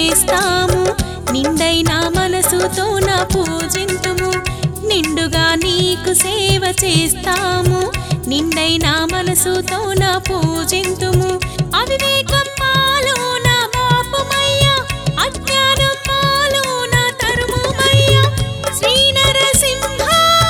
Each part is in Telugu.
చేస్తాము నిండైన మనసుతో నా పూజింతుము నిండుగా నీకు సేవ చేస్తాము నిండైన మనసుతో నా పూజింతుము అవివేకం మాలో నా మాపుమయ్యా అజ్ఞానం మాలో నా తరుముమయ్యా శ్రీ నరసింహ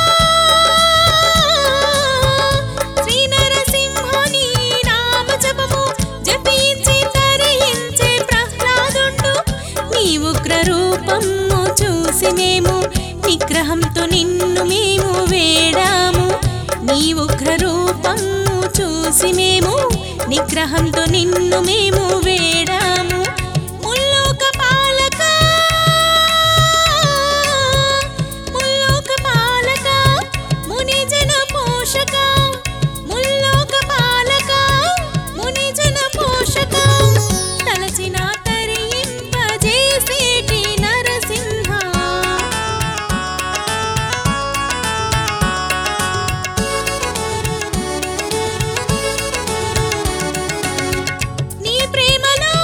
శ్రీ నరసింహ నీ నామ జపము జపించి తరించే ప్రహ్లాదుండు నీ ఉగ్ర రూపము చూసి మేము నిగ్రహంతో నిన్ను మేము వేడాము నీ ఉగ్ర రూపము చూసి మేము నిగ్రహంతో నిన్ను మేము వేడాము ముల్లోక పాలక ముల్లోక పాలక మునిజన పోషక ముల్లోక పాలక మునిజన పోషక తలచిన తరింపజేసేటి నరసింహ నీ ప్రేమలో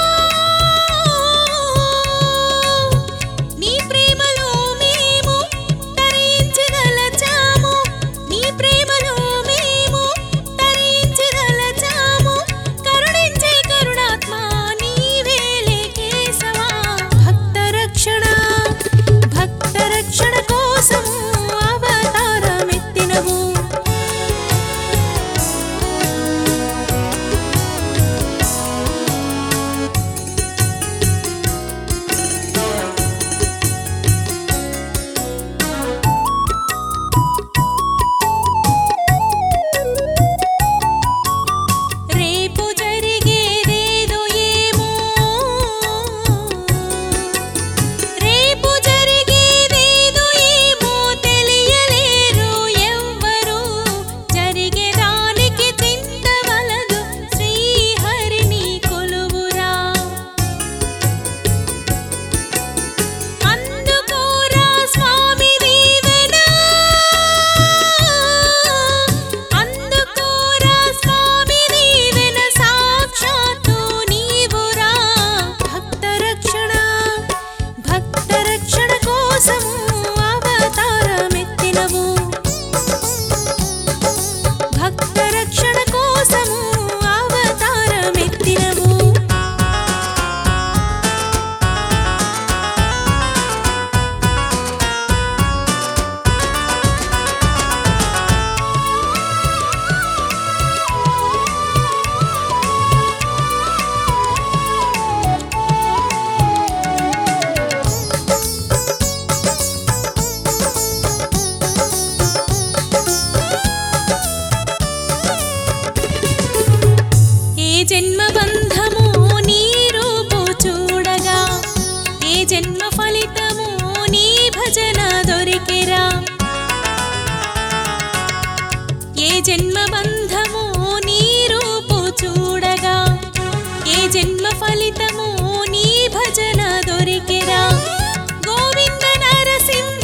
నీ ప్రేమలో మేము తరించదలచాము నీ ప్రేమలో మేము తరించదలచాము కరుణించే కరుణాత్మ నీవేలే కేశవా భక్త రక్షణ భక్త రక్షణ కోసము అవతారమెత్తినవు రేపు జరిగేదేదో ఏమో రేపు జరిగేదేదో ఏమో తెలియలేరు ఎవ్వరు జరిగేదానికి చింతవలదు శ్రీహరిని కొలువురా అందుకోరా స్వామి దీవెన అందుకోరా స్వామి దీవెన సాక్షాత్తు నీవురా భక్త రక్షణ భక్త రక్షణ కోసము అవతారమెత్తినవు భక్త రక్షణ కోసము అవతారమెత్తినవు ఏ జన్మ బంధము నీ రూపు చూడగా ఏ జన్మ ఫలితము నీ భజన దొరికెరా ఏ జన్మ బంధము నీ రూపు చూడగా ఏ జన్మ ఫలితము నీ భజన దొరికెరా గోవింద నరసింహ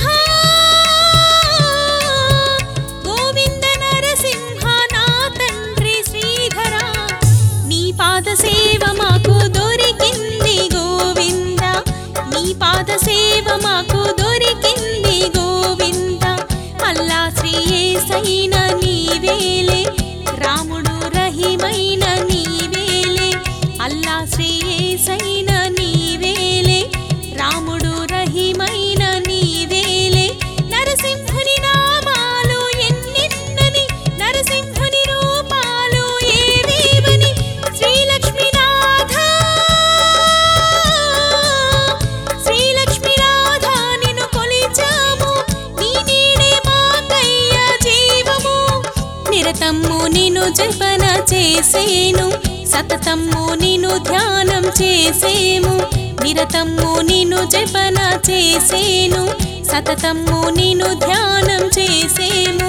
గోవింద నరసింహ నా తండ్రి శ్రీధర నీ పాద సేవ మాకు దొరికింది గోవింద నీ పాద సేవ మాకు దొరికింది గోవింద అల్లా శ్రీ ఏసైన నీవేలే రాముడు రహిమైన నీవేలే అల్లా శ్రీ ఏసైన నీవేలే రాముడు రహిమైన నీవేలే నరసింహుని నామాలు ఎన్నెన్నని నరసింహుని రూపాలు ఏవేవని శ్రీలక్ష్మీనాథ శ్రీలక్ష్మీనాథ నిన్ను కొలిచాము నీ నీడే మాకయ్య జీవము నిరతమ్ము నిన్ను జపన చేసేను సతతమ్ము నిన్ను ధ్యానం చేసేము నిరతమ్ము నిన్ను జపన చేసేను సతతమ్ము నిన్ను ధ్యానం చేసేము